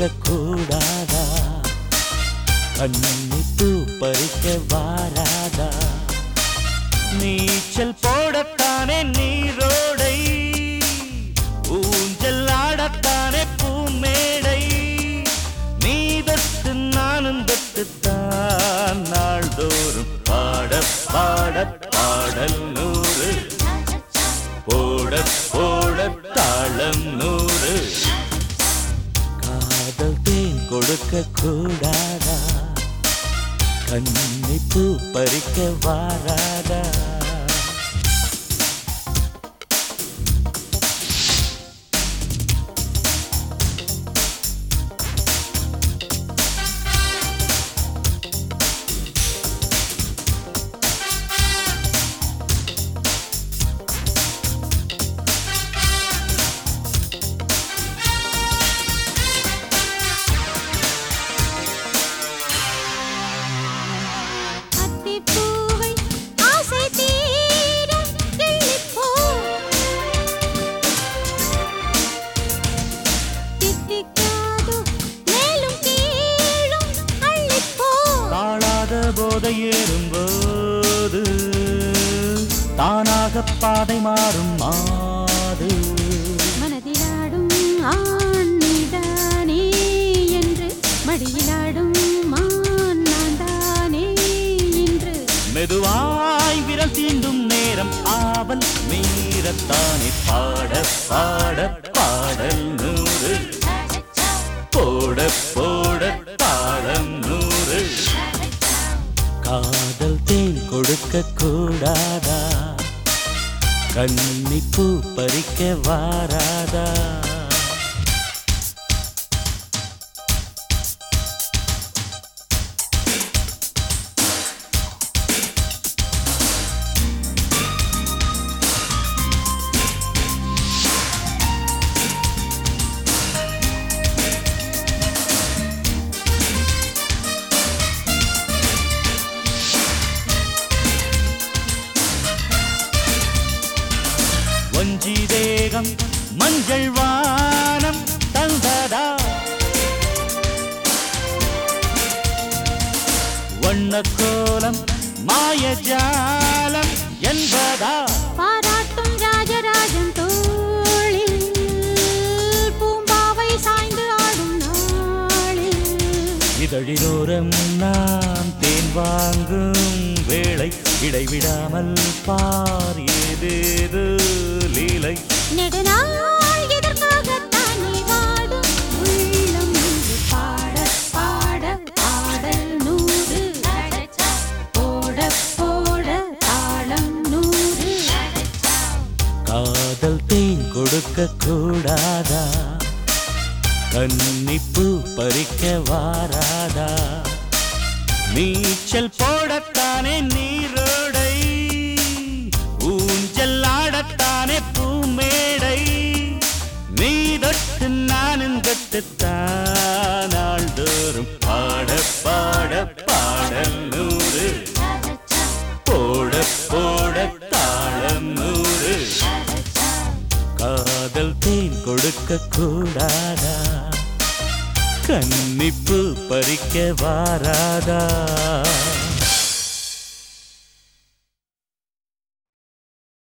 கொடுக்க கூடாதா கண்ணிப்பு பறிக்க வாராதா நீச்சல் போடத்தானே நீரோடை ஊஞ்சல் ஆடத்தானே பூமேடை நீ தொட்டு நானும் தொட்டுத்தான் நாள்தோறும் பாட பாட பாடல் நூறு போட போட தாளம் நூறு காதல் தேன் கொடுக்க கூடாதா கண்ணிப்பு பறிக்க வாராதா அத்திப்பூவை ஆசை தீர கிள்ளிப்போ தித்திக்காதோ மேலும் கீழும் அள்ளிப்போ தாழாத போதை ஏறும்போது தானாக பாதை மாறும் மாது மனதிலாடும் ஆண்தானே என்று மடியிலாடும் மான் நான் தானே என்று மெதுவாய் விரல் தீண்டும் நேரம் ஆவல் மீறத்தானே பாட பாட பாடல் நூறு போட போட தாளம் நூறு காதல் தேன் கொடுக்க கூடாதா கன்னிப்பூ பறிக்க வாராதா வஞ்சி தேகம் மஞ்சள் வானம் தந்ததா வண்ணக்கோலம் மாயஜாலம் என்பதா பாராட்டும் ராஜராஜன் தோளில் பூம்பாவை சாய்ந்து ஆடும் நாளில் இதழினோரம் நான் தேன் வாங்கும் வேளை இடைவிடாமல் பார் ஏதேது லீலை நெடுநாள் இதற்காகத்தான் நீ வாடும் உள்ளம் இங்கு பாட பாட பாடல் நூறு போட போட தாளம் நூறு காதல் தேன் கொடுக்க கூடாதா கன்னிப்பு பறிக்க வாராதா நீச்சல் போடத்தானே நீரோடை ஊஞ்சல் ஆடத்தானே பூமேடை நீ தொட்டு நானும் தொட்டுத்தான் நாள்தோறும் பாட பாட பாடல் நூறு போட போட தாளம் நூறு காதல் தேன் கொடுக்க கூடாதா கன்னிப்பு பறிக்க வாராதா